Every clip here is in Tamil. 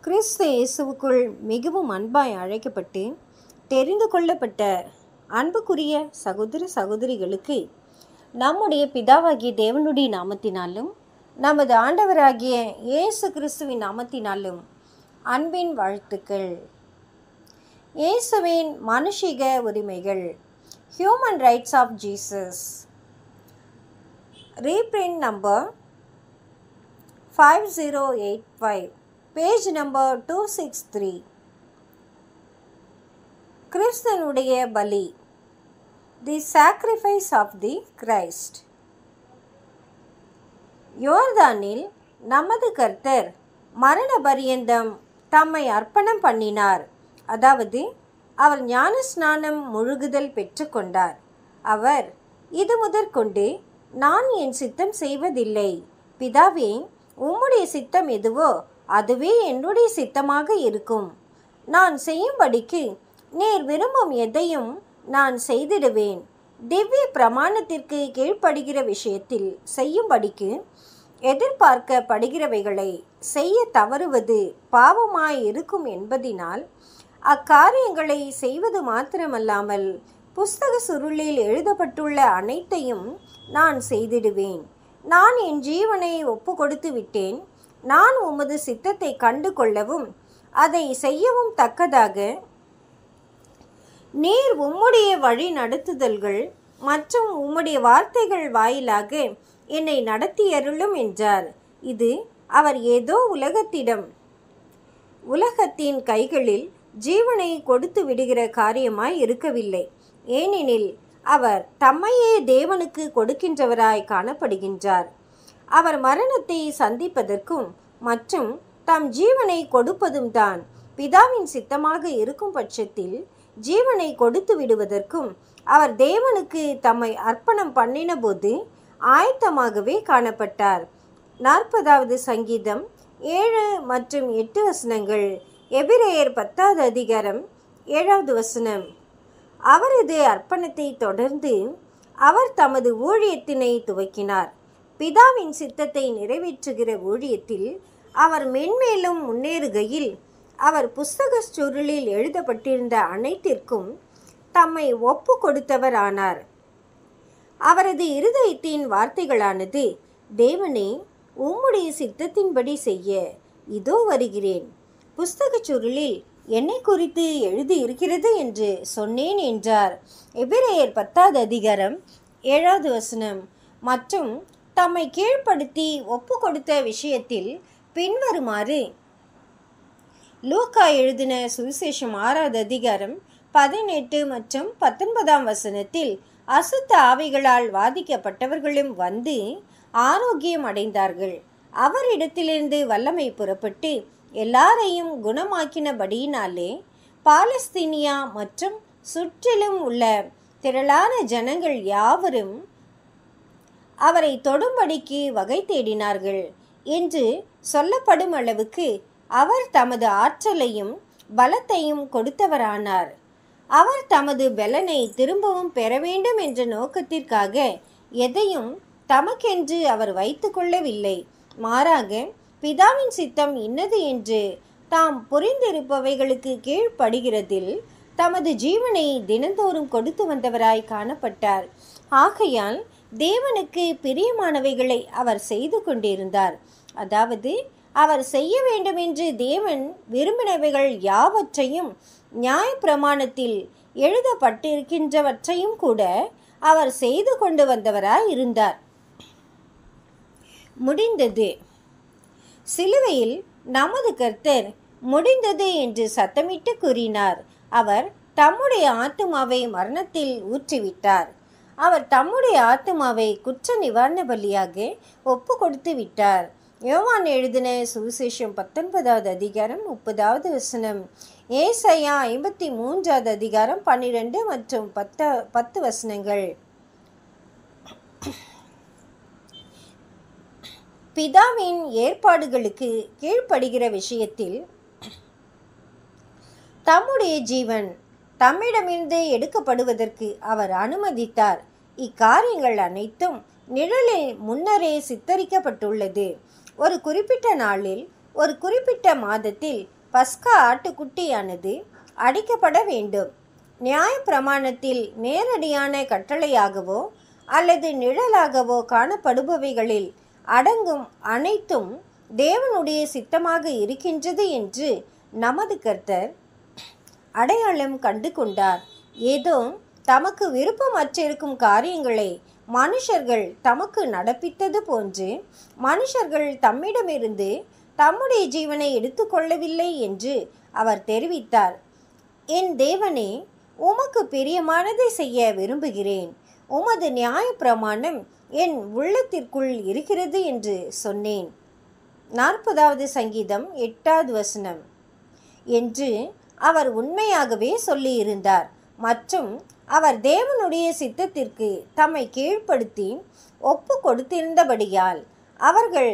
கிறிஸ்து இயேசுவுக்குள் மிகவும் அன்பாய் அழைக்கப்பட்டு தெரிந்து கொள்ளப்பட்ட அன்புக்குரிய சகோதர சகோதரிகளுக்கு நம்முடைய பிதாவாகிய தேவனுடைய நாமத்தினாலும் நமது ஆண்டவராகிய இயேசு கிறிஸ்துவின் நாமத்தினாலும் அன்பின் வாழ்த்துக்கள் இயேசுவின் மனுஷிக உரிமைகள் human rights of Jesus reprint number five zero eight five page number two six three கிறிஸ்தனுடைய பலி the sacrifice of the Christ யோர்தானில் நமது கர்த்தர் மரண பரியந்தம் தம்மை அர்ப்பணம் பண்ணினார் அதாவது அவர் ஞான ஸ்நானம் முழுகுதல் பெற்றுக்கொண்டார் அவர் இது முதற்கொண்டு நான் என் சித்தம் செய்வதில்லை பிதாவே உம்முடைய சித்தம் எதுவோ அதுவே என்னுடைய சித்தமாக இருக்கும் நான் செய்யும்படிக்கு நீர் விரும்பும் எதையும் நான் செய்திடுவேன் திவ்ய பிரமாணத்திற்கு கீழ்ப்படுகிற விஷயத்தில் செய்யும்படிக்கு எதிர்பார்க்கப்படுகிறவைகளை செய்ய தவறுவது பாவமாய் இருக்கும் என்பதினால் அக்காரியங்களை செய்வது மாத்திரமல்லாமல் புஸ்தக சுருளில் எழுதப்பட்டுள்ள அனைத்தையும் நான் செய்திடுவேன் நான் என் ஜீவனை ஒப்பு கொடுத்து விட்டேன் நான் உமது சித்தத்தை கண்டு கொள்ளவும் அதை செய்யவும் தக்கதாக நீர் உம்முடைய வழி நடத்துதல்கள் மற்றும் உம்முடைய வார்த்தைகள் வாயிலாக என்னை நடத்தியருளும் என்றார் இது அவர் ஏதோ உலகத்திடம் உலகத்தின் கைகளில் ஜீவனை கொடுத்து விடுகிற காரியமாய் இருக்கவில்லை ஏனெனில் அவர் தம்மையே தேவனுக்கு கொடுக்கின்றவராய் காணப்படுகின்றார் அவர் மரணத்தை சந்திப்பதற்கும் மற்றும் தம் ஜீவனை கொடுப்பதும் தான் பிதாவின் சித்தமாக இருக்கும் பட்சத்தில் ஜீவனை கொடுத்து விடுவதற்கும் அவர் தேவனுக்கு தம்மை அர்ப்பணம் பண்ணின போது ஆயத்தமாகவே காணப்பட்டார் நாற்பதாவது சங்கீதம் ஏழு மற்றும் எட்டு வசனங்கள் எபிரேயர் பத்தாவது அதிகாரம் ஏழாவது வசனம் அவரது அர்ப்பணத்தை தொடர்ந்து அவர் தமது ஊழியத்தினை துவக்கினார் பிதாவின் சித்தத்தை நிறைவேற்றுகிற ஊழியத்தில் அவர் மென்மேலும் முன்னேறுகையில் அவர் புஸ்தக சுருளில் எழுதப்பட்டிருந்த அனைத்திற்கும் தம்மை ஒப்பு கொடுத்தவர் ஆனார் அவரது இருதயத்தின் வார்த்தைகளானது தேவனே உம்முடைய சித்தத்தின்படி செய்ய இதோ வருகிறேன் புஸ்தகச் சுருளில் என்னை குறித்து எழுதி இருக்கிறது என்று சொன்னேன் என்றார் எபிரேயர் பத்தாவது அதிகாரம் ஏழாவது வசனம் மற்றும் தம்மை கீழ்ப்படுத்தி ஒப்பு கொடுத்த விஷயத்தில் பின்வருமாறு லூக்கா எழுதின சுவிசேஷம் ஆறாவது அதிகாரம் பதினெட்டு மற்றும் பத்தொன்பதாம் வசனத்தில் அசுத்த ஆவிகளால் வாதிக்கப்பட்டவர்களும் வந்து ஆரோக்கியம் அடைந்தார்கள் அவரிடத்திலிருந்து வல்லமை புறப்பட்டு எல்லாரையும் குணமாக்கினபடியினாலே பாலஸ்தீனியா மற்றும் சுற்றிலும் உள்ள திரளான ஜனங்கள் யாவரும் அவரை தொடும்படிக்கு வகை தேடினார்கள் என்று சொல்லப்படும் அளவுக்கு அவர் தமது ஆற்றலையும் பலத்தையும் கொடுத்தவரானார் அவர் தமது பலனை திரும்பவும் பெற வேண்டும் என்ற நோக்கத்திற்காக எதையும் தமக்கென்று அவர் வைத்து கொள்ளவில்லை மாறாக பிதாவின் சித்தம் இன்னது என்று தாம் புரிந்திருப்பவைகளுக்கு கீழ்ப்படுகிறதில் தமது ஜீவனை தினந்தோறும் கொடுத்து வந்தவராய் காணப்பட்டார் ஆகையால் தேவனுக்கு பிரியமானவைகளை அவர் செய்து கொண்டிருந்தார் அதாவது அவர் செய்ய வேண்டுமென்று தேவன் விரும்பினவைகள் யாவற்றையும் நியாய பிரமாணத்தில் எழுதப்பட்டிருக்கின்றவற்றையும் கூட அவர் செய்து கொண்டு வந்தவராய் இருந்தார் முடிந்தது சிலுவையில் நமது கர்த்தர் முடிந்தது என்று சத்தமிட்டு கூறினார் அவர் தம்முடைய ஆத்துமாவை மரணத்தில் ஊற்றிவிட்டார் அவர் தம்முடைய ஆத்துமாவை குற்ற நிவாரண பலியாக ஒப்பு கொடுத்து விட்டார் யோவான் எழுதின சுவிசேஷம் பத்தொன்பதாவது அதிகாரம் முப்பதாவது வசனம் ஏசையா ஐம்பத்தி மூன்றாவது அதிகாரம் பன்னிரெண்டு மற்றும் பத்த பத்து வசனங்கள் பிதாவின் ஏற்பாடுகளுக்கு கீழ்ப்படுகிற விஷயத்தில் தம்முடைய ஜீவன் தம்மிடமிருந்து எடுக்கப்படுவதற்கு அவர் அனுமதித்தார் இக்காரியங்கள் அனைத்தும் நிழலில் முன்னரே சித்தரிக்கப்பட்டுள்ளது ஒரு குறிப்பிட்ட நாளில் ஒரு குறிப்பிட்ட மாதத்தில் பஸ்கா ஆட்டுக்குட்டியானது அடிக்கப்பட வேண்டும் நியாயப்பிரமாணத்தில் நேரடியான கட்டளையாகவோ அல்லது நிழலாகவோ காணப்படுபவைகளில் அடங்கும் அனைத்தும் தேவனுடைய சித்தமாக இருக்கின்றது என்று நமது கர்த்தர் அடையாளம் கண்டு கொண்டார் ஏதோ தமக்கு விருப்பமற்றிருக்கும் காரியங்களை மனுஷர்கள் தமக்கு நடப்பித்தது போன்று மனுஷர்கள் தம்மிடமிருந்து தம்முடைய ஜீவனை எடுத்துக்கொள்ளவில்லை என்று அவர் தெரிவித்தார் என் தேவனே உமக்கு பிரியமானதை செய்ய விரும்புகிறேன் உமது நியாயப்பிரமாணம் என் உள்ளத்திற்குள் இருக்கிறது என்று சொன்னேன் நாற்பதாவது சங்கீதம் எட்டாவது வசனம் என்று அவர் உண்மையாகவே சொல்லியிருந்தார் மற்றும் அவர் தேவனுடைய சித்தத்திற்கு தம்மை கீழ்ப்படுத்தி ஒப்பு கொடுத்திருந்தபடியால் அவர்கள்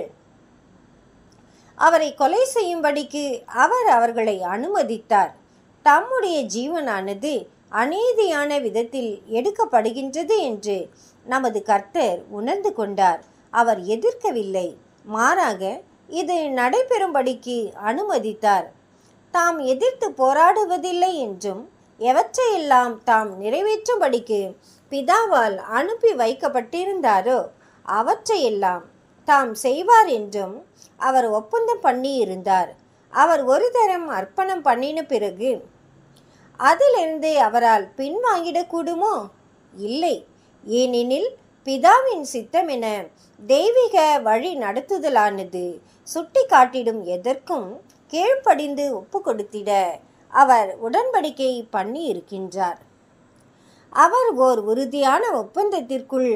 அவரை கொலை செய்யும்படிக்கு அவர் அவர்களை அனுமதித்தார் தம்முடைய ஜீவனானது அநீதியான விதத்தில் எடுக்கப்படுகின்றது என்று நமது கர்த்தர் உணர்ந்து கொண்டார் அவர் எதிர்க்கவில்லை மாறாக இது நடைபெறும்படிக்கு அனுமதித்தார் தாம் எதிர்த்து போராடுவதில்லை என்றும் எவற்றையெல்லாம் தாம் நிறைவேற்றும்படிக்கு பிதாவால் அனுப்பி வைக்கப்பட்டிருந்தாரோ அவற்றையெல்லாம் தாம் செய்வார் என்றும் அவர் ஒப்பந்தம் பண்ணியிருந்தார் அவர் ஒரு தரம் அர்ப்பணம் பண்ணின பிறகு அதிலிருந்து அவரால் பின்வாங்கிடக்கூடுமோ இல்லை ஏனெனில் பிதாவின் சித்தம் என தெய்வீக வழி நடத்துதலானது சுட்டி காட்டிடும் எதற்கும் கீழ்ப்படிந்து ஒப்பு கொடுத்திட அவர் உடன்படிக்கை பண்ணி இருக்கின்றார் அவர் ஓர் உறுதியான ஒப்பந்தத்திற்குள்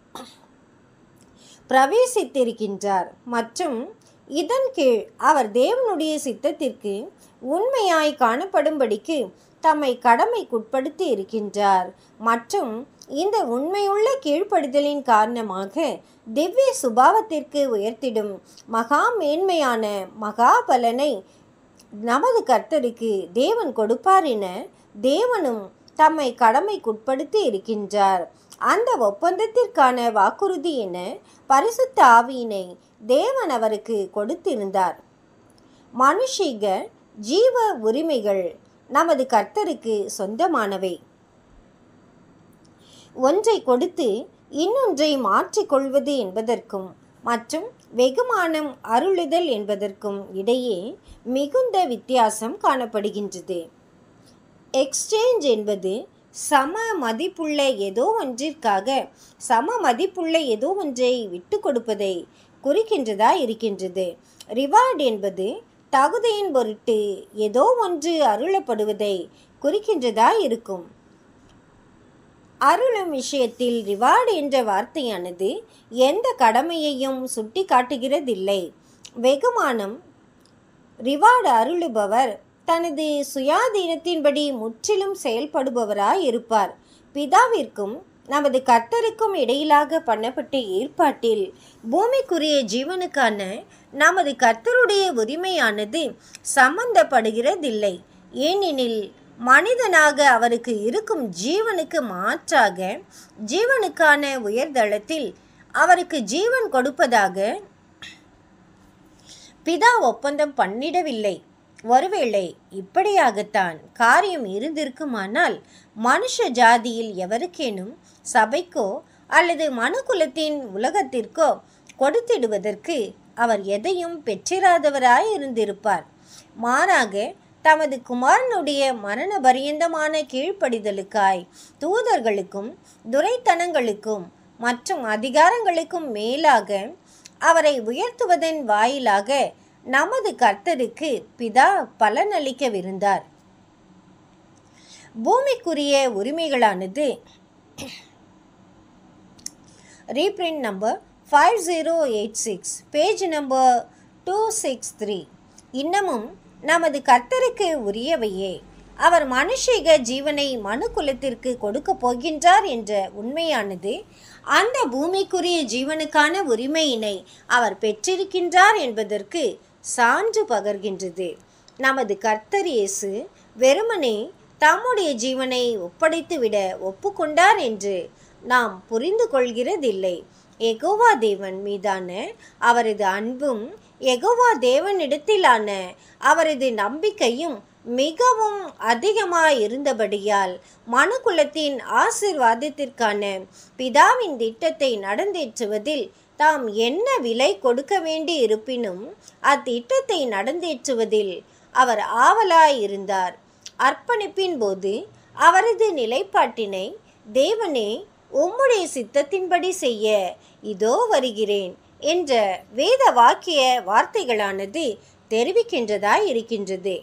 பிரவேசித்திருக்கின்றார் மற்றும் இதன் கீழ் அவர் தேவனுடைய சித்தத்திற்கு உண்மையாய் காணப்படும்படிக்கு தம்மை கடமைக்குட்படுத்தி இருக்கின்றார் மற்றும் இந்த உண்மையுள்ள கீழ்ப்படுதலின் காரணமாக திவ்ய சுபாவத்திற்கு உயர்த்திடும் மகா மேன்மையான மகா பலனை நமது கர்த்தருக்கு தேவன் கொடுப்பார் என தேவனும் தம்மை கடமைக்குட்படுத்தி இருக்கின்றார் அந்த ஒப்பந்தத்திற்கான வாக்குறுதி என பரிசுத்த ஆவியினை தேவன் அவருக்கு கொடுத்திருந்தார் மனுஷீக ஜீவ உரிமைகள் நமது கர்த்தருக்கு சொந்தமானவை ஒன்றை கொடுத்து இன்னொன்றை மாற்றிக்கொள்வது என்பதற்கும் மற்றும் வெகுமானம் அருளுதல் என்பதற்கும் இடையே மிகுந்த வித்தியாசம் காணப்படுகின்றது எக்ஸ்சேஞ்ச் என்பது சம மதிப்புள்ள ஏதோ ஒன்றிற்காக சம மதிப்புள்ள ஏதோ ஒன்றை விட்டு கொடுப்பதை குறிக்கின்றதா இருக்கின்றது ரிவார்ட் என்பது தகுதியின் பொருட்டு ஏதோ ஒன்று அருளப்படுவதை குறிக்கின்றதா இருக்கும் அருளும் விஷயத்தில் ரிவார்டு என்ற வார்த்தையானது எந்த கடமையையும் சுட்டி காட்டுகிறதில்லை வெகுமானம் ரிவார்டு அருளுபவர் தனது சுயாதீனத்தின்படி முற்றிலும் செயல்படுபவராய் இருப்பார் பிதாவிற்கும் நமது கர்த்தருக்கும் இடையிலாக பண்ணப்பட்ட ஏற்பாட்டில் பூமிக்குரிய ஜீவனுக்கான நமது கர்த்தருடைய உரிமையானது சம்பந்தப்படுகிறதில்லை ஏனெனில் மனிதனாக அவருக்கு இருக்கும் ஜீவனுக்கு மாற்றாக ஜீவனுக்கான உயர்தளத்தில் அவருக்கு ஜீவன் கொடுப்பதாக பிதா ஒப்பந்தம் பண்ணிடவில்லை ஒருவேளை இப்படியாகத்தான் காரியம் இருந்திருக்குமானால் மனுஷ ஜாதியில் எவருக்கேனும் சபைக்கோ அல்லது மனுக்குலத்தின் உலகத்திற்கோ கொடுத்திடுவதற்கு அவர் எதையும் பெற்றிராதவராய் இருந்திருப்பார் மாறாக தமது குமாரனுடைய மரண பரியந்தமான கீழ்ப்படிதலுக்காய் தூதர்களுக்கும் துரைத்தனங்களுக்கும் மற்றும் அதிகாரங்களுக்கும் மேலாக அவரை உயர்த்துவதன் வாயிலாக நமது கர்த்தருக்கு பிதா பலனளிக்கவிருந்தார் பூமிக்குரிய உரிமைகளானது reprint number five zero eight six page number two six three இன்னமும் நமது கர்த்தருக்கு உரியவையே அவர் மனுஷிக ஜீவனை மனு குலத்திற்கு கொடுக்க போகின்றார் என்ற உண்மையானது அந்த பூமிக்குரிய ஜீவனுக்கான உரிமையினை அவர் பெற்றிருக்கின்றார் என்பதற்கு சான்று பகர்கின்றது நமது கர்த்தர் இயேசு வெறுமனே தம்முடைய ஜீவனை ஒப்படைத்துவிட ஒப்புக்கொண்டார் என்று நாம் புரிந்து கொள்கிறதில்லை எகோவா தேவன் மீதான அவரது அன்பும் எகோவா தேவனிடத்திலான அவரது நம்பிக்கையும் மிகவும் அதிகமாய் இருந்தபடியால் மனுக்குலத்தின் ஆசிர்வாதத்திற்கான பிதாவின் திட்டத்தை நடந்தேற்றுவதில் தாம் என்ன விலை கொடுக்க வேண்டி இருப்பினும் அத்திட்டத்தை நடந்தேற்றுவதில் அவர் ஆவலாய் இருந்தார் அர்ப்பணிப்பின் போது அவரது நிலைப்பாட்டினை தேவனே உம்முடைய சித்தத்தின்படி செய்ய இதோ வருகிறேன் என்ற வேத வாக்கிய வார்த்தைகளானது தெரிவிக்கின்றதாய் இருக்கின்றது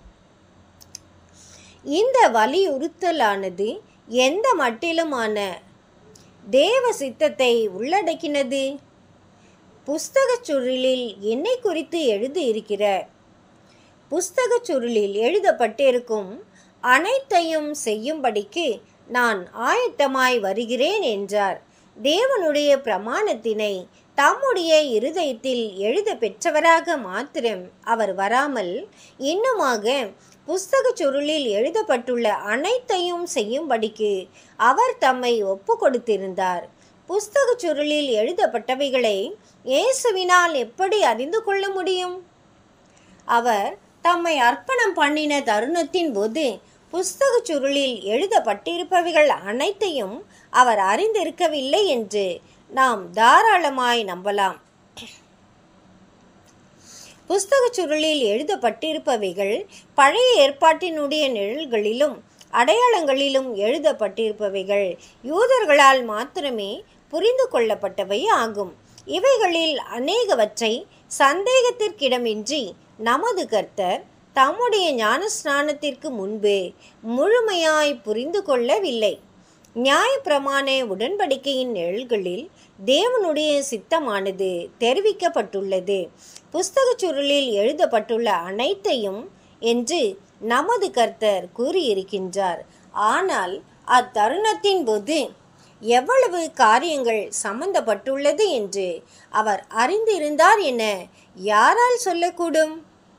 இந்த வலியுறுத்தலானது எந்த மட்டிலுமான தேவ சித்தத்தை உள்ளடக்கினது புஸ்தகச் சுருளில் என்னை குறித்து எழுதியிருக்கிற புஸ்தகச் சுருளில் எழுதப்பட்டிருக்கும் அனைத்தையும் செய்யும்படிக்கு நான் ஆயத்தமாய் வருகிறேன் என்றார் தேவனுடைய பிரமாணத்தினை தம்முடைய இருதயத்தில் எழுத பெற்றவராக மாத்திரம் அவர் வராமல் இன்னுமாக புஸ்தகச் சுருளில் எழுதப்பட்டுள்ள அனைத்தையும் செய்யும்படிக்கு அவர் தம்மை ஒப்பு கொடுத்திருந்தார் புஸ்தகச் சுருளில் எழுதப்பட்டவைகளை இயேசுவினால் எப்படி அறிந்து கொள்ள முடியும் அவர் தம்மை அர்ப்பணம் பண்ணின தருணத்தின் போது புஸ்தகச் சுருளில் எழுதப்பட்டிருப்பவைகள் அனைத்தையும் அவர் அறிந்திருக்கவில்லை என்று நாம் தாராளமாய் நம்பலாம் புஸ்தகச் சுருளில் எழுதப்பட்டிருப்பவைகள் பழைய ஏற்பாட்டினுடைய நிழல்களிலும் அடையாளங்களிலும் எழுதப்பட்டிருப்பவைகள் யூதர்களால் மாத்திரமே புரிந்து கொள்ளப்பட்டவை ஆகும் இவைகளில் அநேகவற்றை சந்தேகத்திற்கிடமின்றி நமது கர்த்தர் தம்முடைய ஞானஸ்நானத்திற்கு முன்பு முழுமையாய் புரிந்து கொள்ளவில்லை நியாயப்பிரமாண உடன்படிக்கையின் நிழல்களில் தேவனுடைய சித்தமானது தெரிவிக்கப்பட்டுள்ளது புஸ்தகச் சுருளில் எழுதப்பட்டுள்ள அனைத்தையும் என்று நமது கர்த்தர் கூறியிருக்கின்றார் ஆனால் அத்தருணத்தின் போது எவ்வளவு காரியங்கள் சம்பந்தப்பட்டுள்ளது என்று அவர் அறிந்திருந்தார் என யாரால் சொல்லக்கூடும்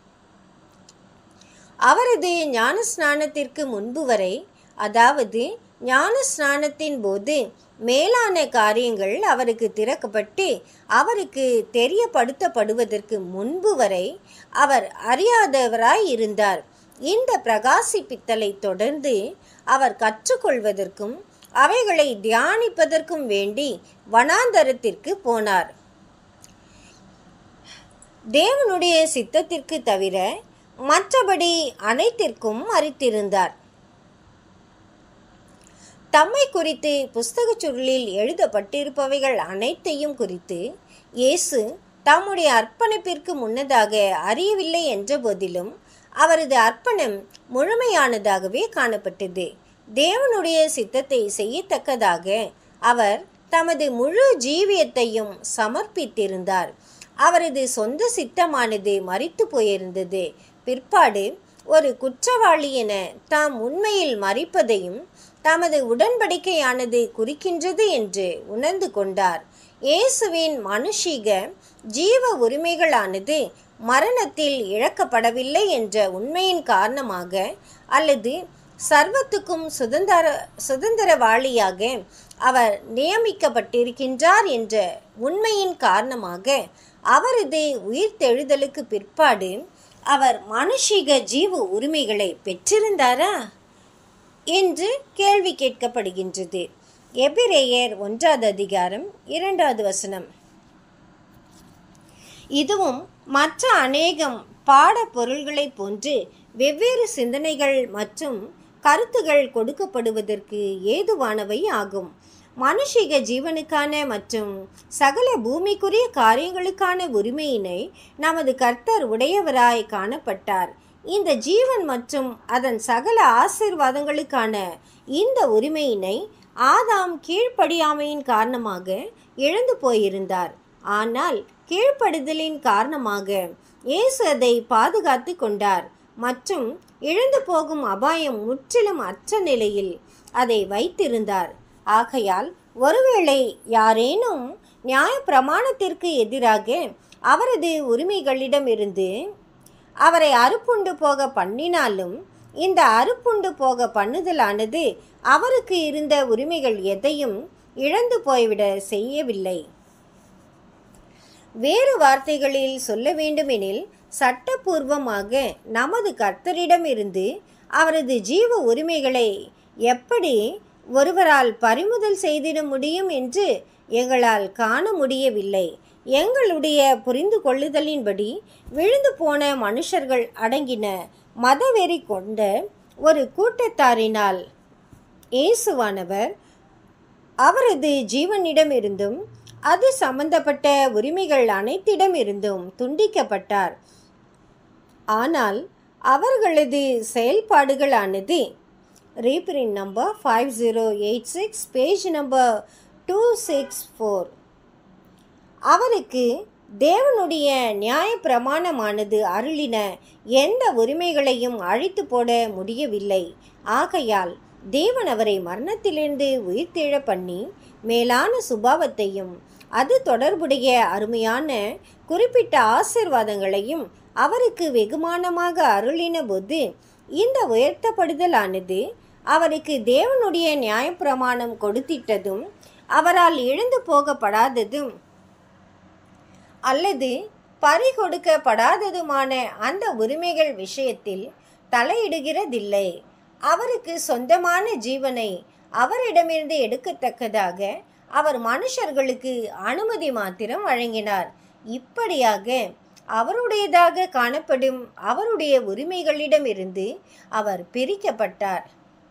அவரது ஞானஸ்நானத்திற்கு முன்பு வரை அதாவது ஞானஸ்நானத்தின் போது மேலான காரியங்கள் அவருக்கு திறக்கப்பட்டு அவருக்கு தெரியப்படுத்தப்படுவதற்கு முன்பு வரை அவர் அறியாதவராய் இருந்தார் இந்த பிரகாசிப்பித்தலை தொடர்ந்து அவர் கற்றுக்கொள்வதற்கும் அவைகளை தியானிப்பதற்கும் வேண்டி வனாந்தரத்திற்கு போனார் தேவனுடைய சித்தத்திற்கு தவிர மற்றபடி அனைத்திற்கும் அறித்திருந்தார் தம்மை குறித்து புஸ்தகச் சுருளில் எழுதப்பட்டிருப்பவைகள் அனைத்தையும் குறித்து இயேசு தம்முடைய அர்ப்பணிப்பிற்கு முன்னதாக அறியவில்லை என்ற போதிலும் அவரது அர்ப்பணம் முழுமையானதாகவே காணப்பட்டது தேவனுடைய சித்தத்தை செய்யத்தக்கதாக அவர் தமது முழு ஜீவியத்தையும் சமர்ப்பித்திருந்தார் அவரது சொந்த சித்தமானது மறித்து போயிருந்தது பிற்பாடு ஒரு குற்றவாளி என தாம் உண்மையில் மறிப்பதையும் தமது உடன்படிக்கையானது குறிக்கின்றது என்று உணர்ந்து கொண்டார் இயேசுவின் மனுஷீக ஜீவ உரிமைகளானது மரணத்தில் இழக்கப்படவில்லை என்ற உண்மையின் காரணமாக அல்லது சர்வத்துக்கும் சுதந்திர சுதந்திரவாளியாக அவர் நியமிக்கப்பட்டிருக்கின்றார் என்ற உண்மையின் காரணமாக அவரது உயிர்த்தெழுதலுக்கு பிற்பாடு அவர் மனுஷிக ஜீவ உரிமைகளை பெற்றிருந்தாரா என்று கேள்வி கேட்கப்படுகின்றது எபிரேயர் ஒன்றாவது அதிகாரம் இரண்டாவது வசனம் இதுவும் மற்ற அநேகம் பாட பொருள்களைப் போன்று வெவ்வேறு சிந்தனைகள் மற்றும் கருத்துகள் கொடுக்கப்படுவதற்கு ஏதுவானவை ஆகும் மனுஷிக ஜீவனுக்கான மற்றும் சகல பூமிக்குரிய காரியங்களுக்கான உரிமையினை நமது கர்த்தர் உடையவராய் காணப்பட்டார் இந்த ஜீவன் மற்றும் அதன் சகல ஆசீர்வாதங்களுக்கான இந்த உரிமையினை ஆதாம் கீழ்ப்படியாமையின் காரணமாக இழந்து போயிருந்தார் ஆனால் கீழ்ப்படுதலின் காரணமாக இயேசு அதை பாதுகாத்து கொண்டார் மற்றும் இழந்து போகும் அபாயம் முற்றிலும் அற்ற நிலையில் அதை வைத்திருந்தார் ஆகையால் ஒருவேளை யாரேனும் நியாய பிரமாணத்திற்கு எதிராக அவரது உரிமைகளிடமிருந்து அவரை அறுப்புண்டு போக பண்ணினாலும் இந்த அறுப்புண்டு போக பண்ணுதலானது அவருக்கு இருந்த உரிமைகள் எதையும் இழந்து போய்விட செய்யவில்லை வேறு வார்த்தைகளில் சொல்ல வேண்டுமெனில் சட்டபூர்வமாக நமது கர்த்தரிடமிருந்து அவரது ஜீவ உரிமைகளை எப்படி ஒருவரால் பறிமுதல் செய்திட முடியும் என்று எங்களால் காண முடியவில்லை எங்களுடைய புரிந்து கொள்ளுதலின்படி விழுந்து போன மனுஷர்கள் அடங்கின மதவெறி கொண்ட ஒரு கூட்டத்தாரினால் இயேசுவானவர் அவரது ஜீவனிடமிருந்தும் அது சம்பந்தப்பட்ட உரிமைகள் அனைத்திடமிருந்தும் துண்டிக்கப்பட்டார் ஆனால் அவர்களது செயல்பாடுகளானது reprint number five zero eight six page number two six four அவருக்கு தேவனுடைய நியாய பிரமாணமானது அருளின எந்த உரிமைகளையும் அழித்து போட முடியவில்லை ஆகையால் தேவன் அவரை மரணத்திலிருந்து உயிர்த்தெழ பண்ணி மேலான சுபாவத்தையும் அது தொடர்புடைய அருமையான குறிப்பிட்ட ஆசிர்வாதங்களையும் அவருக்கு வெகுமானமாக அருளின போது இந்த உயர்த்தப்படுதலானது அவருக்கு தேவனுடைய நியாயப்பிரமாணம் கொடுத்திட்டதும் அவரால் இழந்து போகப்படாததும் அல்லது பறிகொடுக்கப்படாததுமான அந்த உரிமைகள் விஷயத்தில் தலையிடுகிறதில்லை அவருக்கு சொந்தமான ஜீவனை அவரிடமிருந்து எடுக்கத்தக்கதாக அவர் மனுஷர்களுக்கு அனுமதி மாத்திரம் வழங்கினார் இப்படியாக அவருடையதாக காணப்படும் அவருடைய உரிமைகளிடமிருந்து அவர் பிரிக்கப்பட்டார்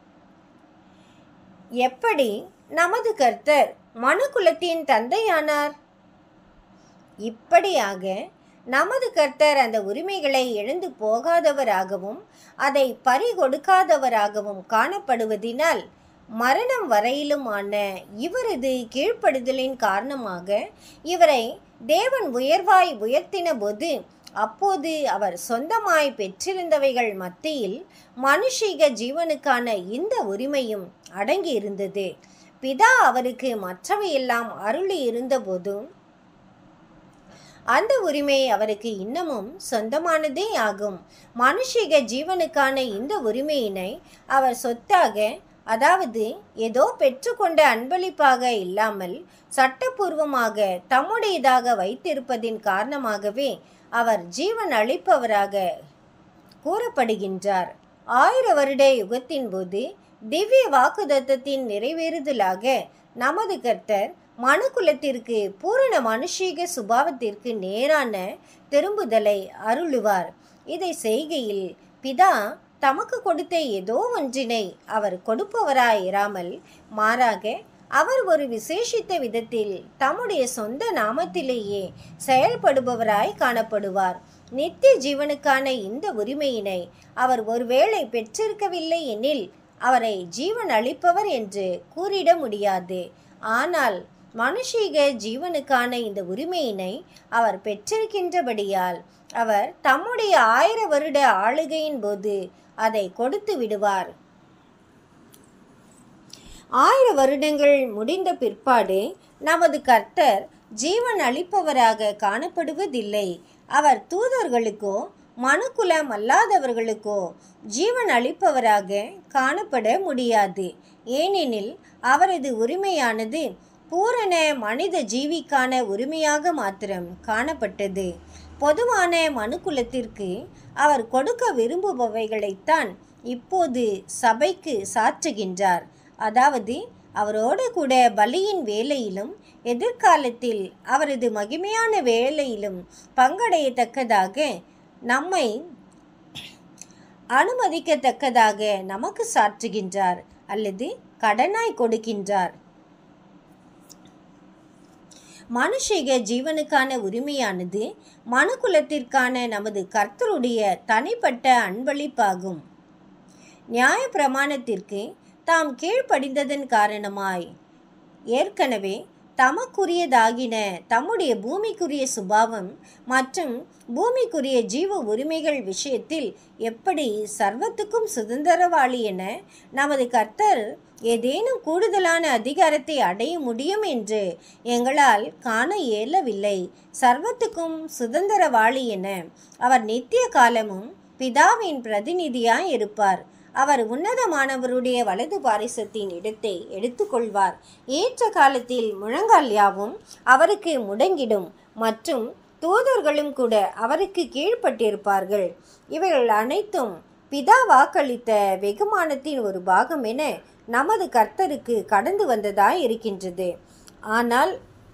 எப்படி நமது கர்த்தர் மனுக்குலத்தின் தந்தையானார் இப்படியாக நமது கர்த்தர் அந்த உரிமைகளை இழந்து போகாதவராகவும் அதை பறிகொடுக்காதவராகவும் காணப்படுவதினால் மரணம் வரையிலுமான இவரது கீழ்ப்படுதலின் காரணமாக இவரை தேவன் உயர்வாய் உயர்த்தின போது அப்போது அவர் சொந்தமாய் பெற்றிருந்தவைகள் மத்தியில் மனுஷீக ஜீவனுக்கான இந்த உரிமையும் அடங்கி இருந்தது பிதா அவருக்கு மற்றவையெல்லாம் அருளி இருந்தபோதும் அந்த உரிமை அவருக்கு இன்னமும் சொந்தமானதே ஆகும் மனுஷிக ஜீவனுக்கான இந்த உரிமையினை அவர் சொத்தாக அதாவது ஏதோ பெற்றுக்கொண்ட அன்பளிப்பாக இல்லாமல் சட்டபூர்வமாக தம்முடையதாக வைத்திருப்பதின் காரணமாகவே அவர் ஜீவன் அளிப்பவராக கூறப்படுகின்றார் ஆயிர வருட யுகத்தின் போது திவ்ய வாக்குதத்தத்தின் நிறைவேறுதலாக நமது கர்த்தர் மனுக்குலத்திற்கு பூரண மனுஷீக சுபாவத்திற்கு நேரான திரும்புதலை அருளுவார் இதை செய்கையில் பிதா தமக்கு கொடுத்த ஏதோ ஒன்றினை அவர் கொடுப்பவராயிராமல் மாறாக அவர் ஒரு விசேஷித்த விதத்தில் தம்முடைய சொந்த நாமத்திலேயே செயல்படுபவராய் காணப்படுவார் நித்திய ஜீவனுக்கான இந்த உரிமையினை அவர் ஒருவேளை பெற்றிருக்கவில்லை எனில் அவரை ஜீவன் அளிப்பவர் என்று கூறிட முடியாது ஆனால் மனுஷீக ஜீவனுக்கான இந்த உரிமையினை அவர் பெற்றிருக்கின்றபடியால் அவர் தம்முடைய ஆயிர வருட ஆளுகையின் போது அதை கொடுத்து விடுவார் ஆயிர வருடங்கள் முடிந்த பிற்பாடு நமது கர்த்தர் ஜீவன் அளிப்பவராக காணப்படுவதில்லை அவர் தூதர்களுக்கோ மனுக்குலம் அல்லாதவர்களுக்கோ ஜீவன் அளிப்பவராக காணப்பட முடியாது ஏனெனில் அவரது உரிமையானது பூரண மனித ஜீவிக்கான உரிமையாக மாத்திரம் காணப்பட்டது பொதுவான மனுக்குலத்திற்கு அவர் கொடுக்க விரும்புபவைகளைத்தான் இப்போது சபைக்கு சாற்றுகின்றார் அதாவது அவரோடு கூட பலியின் வேலையிலும் எதிர்காலத்தில் அவரது மகிமையான வேலையிலும் பங்கடையத்தக்கதாக நம்மை அனுமதிக்கத்தக்கதாக நமக்கு சாற்றுகின்றார் அல்லது கடனாய் கொடுக்கின்றார் மனுஷிக ஜீவனுக்கான உரிமையானது மனுக்குலத்திற்கான நமது கர்த்தருடைய தனிப்பட்ட அன்பளிப்பாகும் நியாய பிரமாணத்திற்கு தாம் கீழ்ப்படிந்ததன் காரணமாய் ஏற்கனவே தமக்குரியதாகின தம்முடைய பூமிக்குரிய சுபாவம் மற்றும் பூமிக்குரிய ஜீவ உரிமைகள் விஷயத்தில் எப்படி சர்வத்துக்கும் சுதந்திரவாளி என நமது கர்த்தர் ஏதேனும் கூடுதலான அதிகாரத்தை அடைய முடியும் என்று எங்களால் காண இயலவில்லை சர்வத்துக்கும் சுதந்திரவாளி என அவர் நித்திய காலமும் பிதாவின் பிரதிநிதியாய் இருப்பார் அவர் உன்னதமானவருடைய வலது பாரிசத்தின் இடத்தை எடுத்துக்கொள்வார் ஏற்ற காலத்தில் முழங்கால் யாவும் அவருக்கு முடங்கிடும் மற்றும் தூதர்களும் கூட அவருக்கு கீழ்ப்பட்டிருப்பார்கள் இவைகள் அனைத்தும் பிதா வாக்களித்த வெகுமானத்தின் ஒரு பாகம் என நமது கர்த்தருக்கு கடந்து வந்ததாய் இருக்கின்றது ஆனால்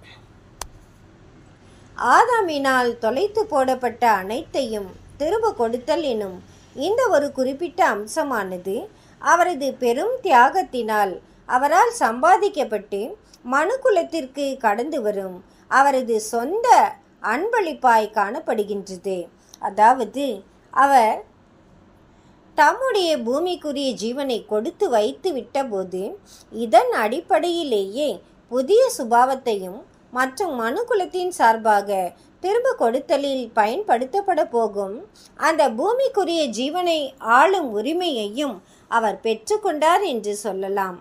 ஆதாமினால் தொலைத்து போடப்பட்ட அனைத்தையும் திரும்ப கொடுத்தல் எனும் இந்த ஒரு குறிப்பிட்ட அம்சமானது அவரது பெரும் தியாகத்தினால் அவரால் சம்பாதிக்கப்பட்டு மனுக்குலத்திற்கு கடந்து வரும் அவரது சொந்த அன்பளிப்பாய் காணப்படுகின்றது அதாவது அவர் தம்முடைய பூமிக்குரிய ஜீவனை கொடுத்து வைத்து விட்டபோது இதன் அடிப்படையிலேயே புதிய சுபாவத்தையும் மற்றும் மனுக்குலத்தின் சார்பாக திரும்ப கொடுத்தலில் பயன்படுத்தப்பட போகும் அந்த பூமிக்குரிய ஜீவனை ஆளும் உரிமையையும் அவர் பெற்றுக்கொண்டார் என்று சொல்லலாம்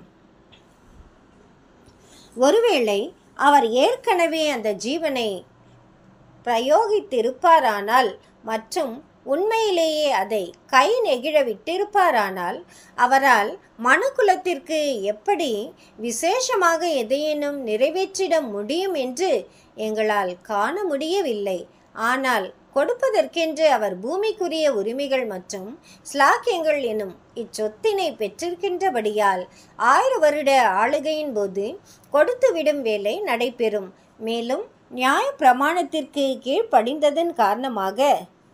ஒருவேளை அவர் ஏற்கனவே அந்த ஜீவனை பிரயோகித்திருப்பாரானால் மற்றும் உண்மையிலேயே அதை கை நெகிழ விட்டிருப்பாரானால் அவரால் மனுக்குலத்திற்கு எப்படி விசேஷமாக எதையேனும் நிறைவேற்றிட முடியும் என்று எங்களால் காண முடியவில்லை ஆனால் கொடுப்பதற்கென்று அவர் பூமிக்குரிய உரிமைகள் மற்றும் ஸ்லாக்கியங்கள் எனும் இச்சொத்தினை பெற்றிருக்கின்றபடியால் ஆயிர வருட ஆளுகையின் போது கொடுத்துவிடும் வேலை நடைபெறும் மேலும் நியாய பிரமாணத்திற்கு கீழ்ப்படிந்ததன் காரணமாக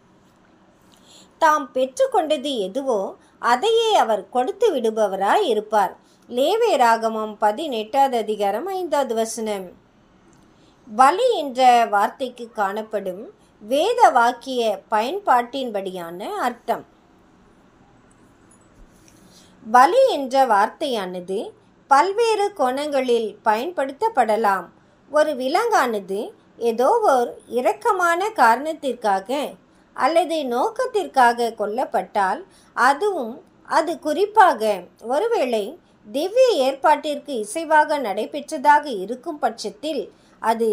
தாம் பெற்றுக்கொண்டது எதுவோ அதையே அவர் கொடுத்து விடுபவராய் இருப்பார் லேவே ராகமம் பதினெட்டாவது அதிகாரம் ஐந்தாவது வசனம் பலி என்ற வார்த்தைக்கு காணப்படும் வேத வாக்கிய பயன்பாட்டின்படியான அர்த்தம் பலி என்ற வார்த்தையானது பல்வேறு கோணங்களில் பயன்படுத்தப்படலாம் ஒரு விலங்கானது ஏதோ ஒரு இரக்கமான காரணத்திற்காக அல்லது நோக்கத்திற்காக கொல்லப்பட்டால் அதுவும் அது குறிப்பாக ஒருவேளை திவ்ய ஏற்பாட்டிற்கு இசைவாக நடைபெற்றதாக இருக்கும் பட்சத்தில் அது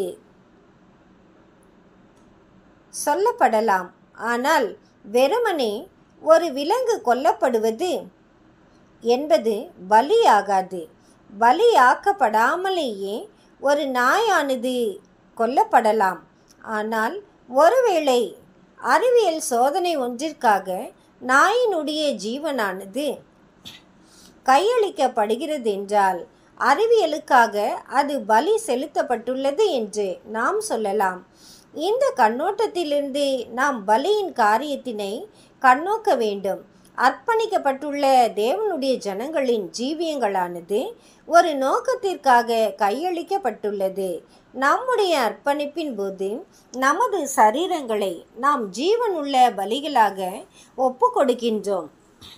சொல்லப்படலாம் ஆனால் வெறுமனே ஒரு விலங்கு கொல்லப்படுவது என்பது பலியாகாது பலியாக்கப்படாமலேயே ஒரு நாயானது கொல்லப்படலாம் ஆனால் ஒருவேளை அறிவியல் சோதனை ஒன்றிற்காக நாயினுடைய ஜீவனானது கையளிக்கப்படுகிறது என்றால் அறிவியலுக்காக அது பலி செலுத்தப்பட்டுள்ளது என்று நாம் சொல்லலாம் இந்த கண்ணோட்டத்திலிருந்து நாம் பலியின் காரியத்தினை கண்ணோக்க வேண்டும் அர்ப்பணிக்கப்பட்டுள்ள தேவனுடைய ஜனங்களின் ஜீவியங்களானது ஒரு நோக்கத்திற்காக கையளிக்கப்பட்டுள்ளது நம்முடைய அர்ப்பணிப்பின் போது நமது சரீரங்களை நாம் ஜீவனுள்ள பலிகளாக ஒப்பு கொடுக்கின்றோம்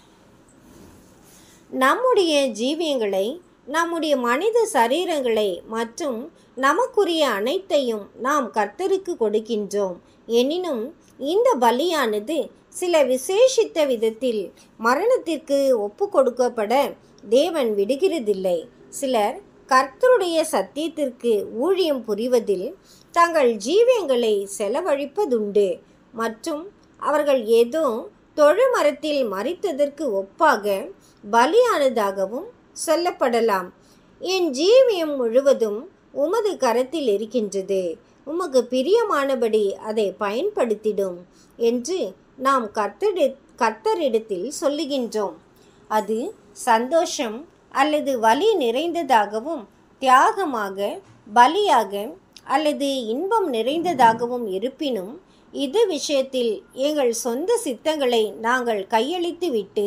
நம்முடைய ஜீவியங்களை நம்முடைய மனித சரீரங்களை மற்றும் நமக்குரிய அனைத்தையும் நாம் கர்த்தருக்கு கொடுக்கின்றோம் எனினும் இந்த பலியானது சில விசேஷித்த விதத்தில் மரணத்திற்கு ஒப்பு கொடுக்கப்பட தேவன் விடுகிறதில்லை சிலர் கர்த்தருடைய சத்தியத்திற்கு ஊழியம் புரிவதில் தங்கள் ஜீவியங்களை செலவழிப்பதுண்டு மற்றும் அவர்கள் ஏதோ தொழுமரத்தில் மறித்ததற்கு ஒப்பாக பலியானதாகவும் சொல்லப்படலாம் என் ஜீவியம் முழுவதும் உமது கரத்தில் இருக்கின்றது உமக்கு பிரியமானபடி அதை பயன்படுத்திடும் என்று நாம் கர்த்தரி கர்த்தரிடத்தில் சொல்லுகின்றோம் அது சந்தோஷம் அல்லது வலி நிறைந்ததாகவும் தியாகமாக பலியாக அல்லது இன்பம் நிறைந்ததாகவும் இருப்பினும் இது விஷயத்தில் எங்கள் சொந்த சித்தங்களை நாங்கள் கையளித்து விட்டு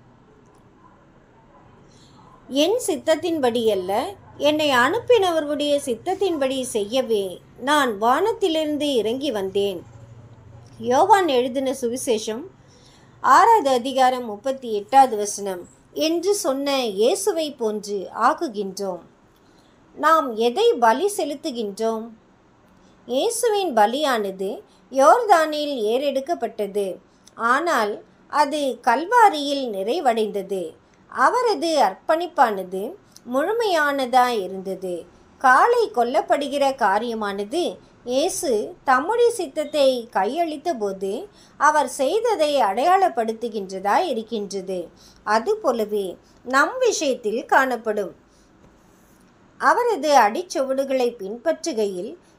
என் சித்தத்தின்படி அல்ல என்னை அனுப்பினவர்களுடைய சித்தத்தின்படி செய்யவே நான் வானத்திலிருந்து இறங்கி வந்தேன் யோவான் எழுதின சுவிசேஷம் ஆறாவது அதிகாரம் முப்பத்தி எட்டாவது வசனம் என்று சொன்ன இயேசுவை போன்று ஆகுகின்றோம் நாம் எதை பலி செலுத்துகின்றோம் இயேசுவின் பலியானது யோர்தானில் ஏறெடுக்கப்பட்டது ஆனால் அது கல்வாரியில் நிறைவடைந்தது அவரது அர்ப்பணிப்பானது முழுமையானதாய் இருந்தது காலை கொல்லப்படுகிற காரியமானது இயேசு தம்முடைய சித்தத்தை கையளித்த போது அவர் செய்ததை அடையாளப்படுத்துகின்றதாய் இருக்கின்றது அதுபோலவே நம் விஷயத்தில் காணப்படும் அவரது அடிச்சுவடுகளை பின்பற்றுகையில்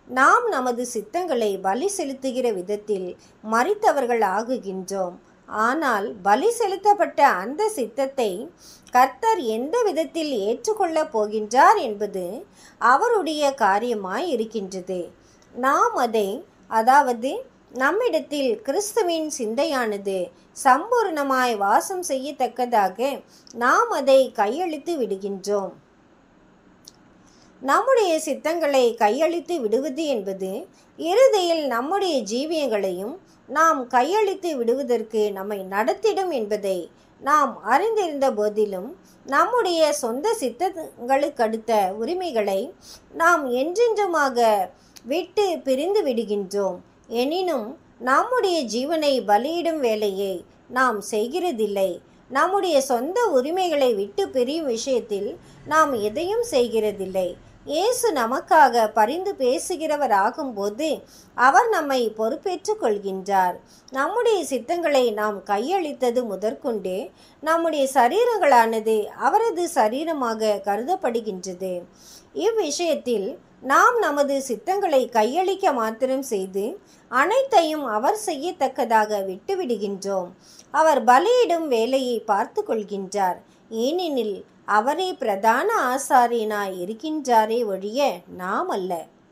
நாம் நமது சித்தங்களை பலி செலுத்துகிற விதத்தில் மறித்தவர்கள் ஆகுகின்றோம் ஆனால் பலி செலுத்தப்பட்ட அந்த சித்தத்தை கர்த்தர் எந்த விதத்தில் ஏற்றுக்கொள்ளப் போகின்றார் என்பது அவருடைய காரியமாய் இருக்கின்றது நாம் அதை அதாவது நம்மிடத்தில் கிறிஸ்துவின் சிந்தையானது சம்பூர்ணமாய் வாசம் செய்யத்தக்கதாக நாம் அதை கையளித்து விடுகின்றோம் நம்முடைய சித்தங்களை கையளித்து விடுவது என்பது இறுதியில் நம்முடைய ஜீவியங்களையும் நாம் கையளித்து விடுவதற்கு நம்மை நடத்திடும் என்பதை நாம் அறிந்திருந்த போதிலும் நம்முடைய சொந்த சித்தங்களுக்கடுத்த உரிமைகளை நாம் என்றென்றுமாக விட்டு பிரிந்து விடுகின்றோம் எனினும் நம்முடைய ஜீவனை பலியிடும் வேலையை நாம் செய்கிறதில்லை நம்முடைய சொந்த உரிமைகளை விட்டு பிரியும் விஷயத்தில் நாம் எதையும் செய்கிறதில்லை இயேசு நமக்காக பரிந்து பேசுகிறவர் ஆகும்போது அவர் நம்மை பொறுப்பேற்றுக் கொள்கின்றார் நம்முடைய சித்தங்களை நாம் கையளித்தது முதற்கொண்டே நம்முடைய சரீரங்களானது அவரது சரீரமாக கருதப்படுகின்றது இவ்விஷயத்தில் நாம் நமது சித்தங்களை கையளிக்க மாத்திரம் செய்து அனைத்தையும் அவர் செய்யத்தக்கதாக விட்டுவிடுகின்றோம் அவர் பலியிடும் வேலையை பார்த்து கொள்கின்றார் ஏனெனில் அவரே பிரதான ஆசாரியனாய் இருக்கின்றாரே ஒழிய நாம் அல்ல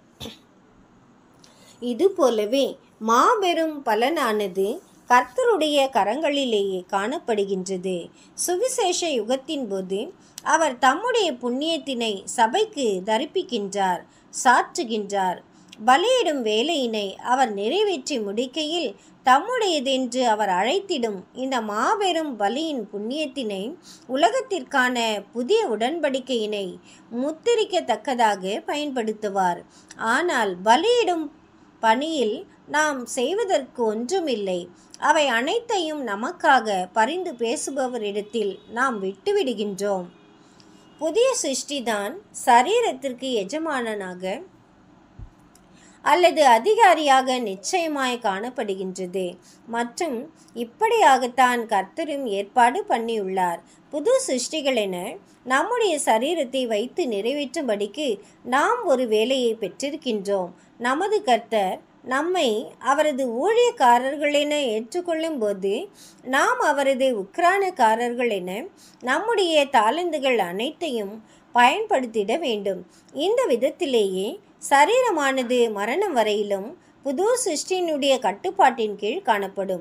இது போலவே மாபெரும் பலனானது கர்த்தருடைய கரங்களிலேயே காணப்படுகின்றது சுவிசேஷ யுகத்தின் போது அவர் தம்முடைய புண்ணியத்தினை சபைக்கு தரிப்பிக்கின்றார் சாற்றுகின்றார் பலியிடும் வேலையினை அவர் நிறைவேற்றி முடிக்கையில் தம்முடையதென்று அவர் அழைத்திடும் இந்த மாபெரும் பலியின் புண்ணியத்தினை உலகத்திற்கான புதிய உடன்படிக்கையினை முத்திரிக்கத்தக்கதாக பயன்படுத்துவார் ஆனால் பலியிடும் பணியில் நாம் செய்வதற்கு ஒன்றுமில்லை அவை அனைத்தையும் நமக்காக பரிந்து பேசுபவரிடத்தில் நாம் விட்டுவிடுகின்றோம் புதிய சிருஷ்டிதான் சரீரத்திற்கு எஜமானனாக அல்லது அதிகாரியாக நிச்சயமாய் காணப்படுகின்றது மற்றும் இப்படியாகத்தான் கர்த்தரும் ஏற்பாடு பண்ணியுள்ளார் புது சிருஷ்டிகள் என நம்முடைய சரீரத்தை வைத்து நிறைவேற்றும்படிக்கு நாம் ஒரு வேலையை பெற்றிருக்கின்றோம் நமது கர்த்தர் நம்மை அவரது ஊழியக்காரர்கள் என ஏற்றுக்கொள்ளும் போது நாம் அவரது உக்ரானக்காரர்கள் என நம்முடைய தாளந்துகள் அனைத்தையும் பயன்படுத்திட வேண்டும் இந்த விதத்திலேயே சரீரமானது மரணம் வரையிலும் புது சிருஷ்டியினுடைய கட்டுப்பாட்டின் கீழ் காணப்படும்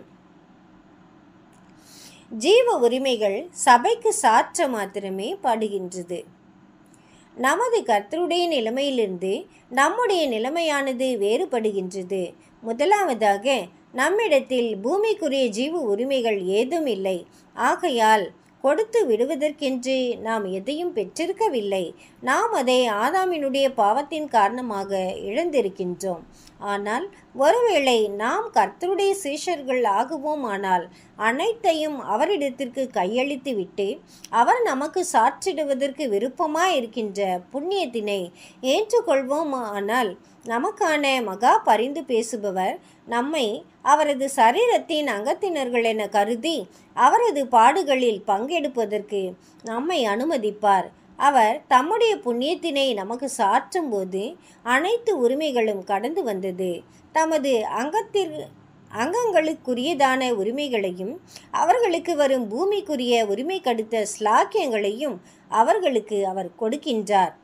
ஜீவ உரிமைகள் சபைக்கு சாற்ற மாத்திரமே பாடுகின்றது நமது கர்த்தருடைய நிலைமையிலிருந்து நம்முடைய நிலைமையானது வேறுபடுகின்றது முதலாவதாக நம்மிடத்தில் பூமிக்குரிய ஜீவ உரிமைகள் ஏதும் இல்லை ஆகையால் கொடுத்து விடுவதற்கென்று நாம் எதையும் பெற்றிருக்கவில்லை நாம் அதை ஆதாமினுடைய பாவத்தின் காரணமாக இழந்திருக்கின்றோம் ஆனால் ஒருவேளை நாம் கர்த்தருடைய சீஷர்கள் ஆகுவோம் ஆனால் அனைத்தையும் அவரிடத்திற்கு கையளித்து விட்டு அவர் நமக்கு சாற்றிடுவதற்கு விருப்பமாய் இருக்கின்ற புண்ணியத்தினை ஏற்றுக்கொள்வோம் ஆனால் நமக்கான மகா பரிந்து பேசுபவர் நம்மை அவரது சரீரத்தின் அங்கத்தினர்கள் என கருதி அவரது பாடுகளில் பங்கெடுப்பதற்கு நம்மை அனுமதிப்பார் அவர் தம்முடைய புண்ணியத்தினை நமக்கு சாற்றும் போது அனைத்து உரிமைகளும் கடந்து வந்தது தமது அங்கத்திற்கு அங்கங்களுக்குரியதான உரிமைகளையும் அவர்களுக்கு வரும் பூமிக்குரிய உரிமை கடுத்த ஸ்லாக்கியங்களையும் அவர்களுக்கு அவர் கொடுக்கின்றார்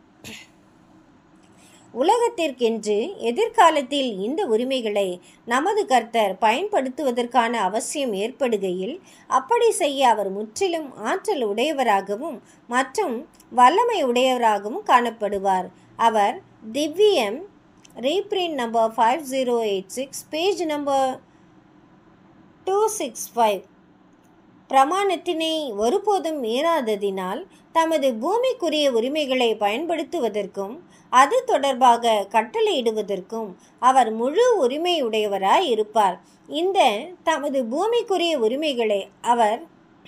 உலகத்திற்கென்று எதிர்காலத்தில் இந்த உரிமைகளை நமது கர்த்தர் பயன்படுத்துவதற்கான அவசியம் ஏற்படுகையில் அப்படி செய்ய அவர் முற்றிலும் ஆற்றல் உடையவராகவும் மற்றும் வல்லமை உடையவராகவும் காணப்படுவார் அவர் திவ்யம் reprint number five zero eight six page number two six five பிரமாணத்தினை ஒருபோதும் மீறாததினால் தமது பூமிக்குரிய உரிமைகளை பயன்படுத்துவதற்கும் அது தொடர்பாக கட்டளையிடுவதற்கும் அவர் முழு உரிமையுடையவராய் இருப்பார் இந்த தமது பூமிக்குரிய உரிமைகளை அவர்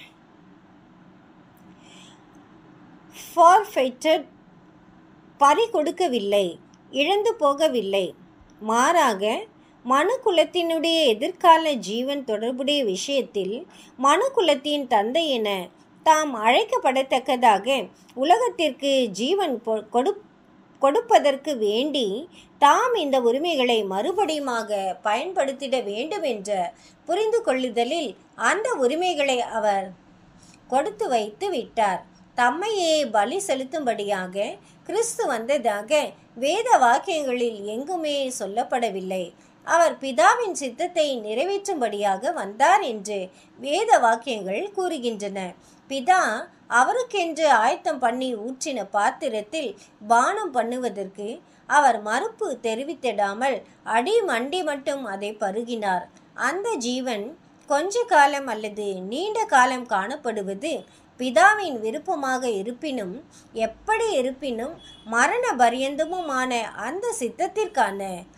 ஃபார்ஃபைட்டட் பறி கொடுக்கவில்லை இழந்து போகவில்லை மாறாக மனு குலத்தினுடைய எதிர்கால ஜீவன் தொடர்புடைய விஷயத்தில் மனு குலத்தின் தந்தை என தாம் அழைக்கப்படத்தக்கதாக உலகத்திற்கு ஜீவன் பொ- கொடு கொடுப்பதற்கு வேண்டி தாம் இந்த உரிமைகளை மறுபடியுமாக பயன்படுத்திட வேண்டும் என்ற புரிந்து கொள்ளுதலில் அந்த உரிமைகளை அவர் கொடுத்து வைத்து விட்டார் தம்மையே பலி செலுத்தும்படியாக கிறிஸ்து வந்ததாக வேத வாக்கியங்களில் எங்குமே சொல்லப்படவில்லை அவர் பிதாவின் சித்தத்தை நிறைவேற்றும்படியாக வந்தார் என்று வேத வாக்கியங்கள் கூறுகின்றன பிதா அவருக்கென்று ஆயத்தம் பண்ணி ஊற்றின பாத்திரத்தில் பானம் பண்ணுவதற்கு அவர் மறுப்பு தெரிவித்திடாமல் அடி மண்டி மட்டும் அதை பருகினார் அந்த ஜீவன் கொஞ்ச காலம் அல்லது நீண்ட காலம் காணப்படுவது பிதாவின் விருப்பமாக இருப்பினும் எப்படி இருப்பினும் மரண பரியந்தமுமான அந்த சித்தத்திற்கான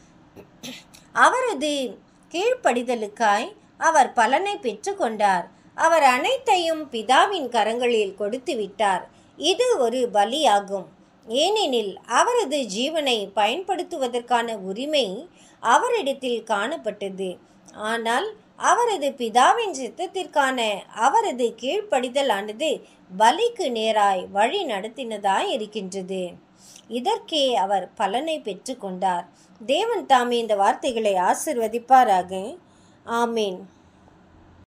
அவரது கீழ்ப்படிதலுக்காய் அவர் பலனை பெற்றுக்கொண்டார் அவர் அனைத்தையும் பிதாவின் கரங்களில் கொடுத்து விட்டார் இது ஒரு பலியாகும் ஏனெனில் அவரது ஜீவனை பயன்படுத்துவதற்கான உரிமை அவரிடத்தில் காணப்பட்டது ஆனால் அவரது பிதாவின் சித்தத்திற்கான அவரது கீழ்ப்படிதலானது பலிக்கு நேராய் வழி நடத்தினதாய் இருக்கின்றது இதற்கே அவர் பலனை பெற்றுக்கொண்டார் தேவன் தாமே இந்த வார்த்தைகளை ஆசிர்வதிப்பாராக ஆமேன்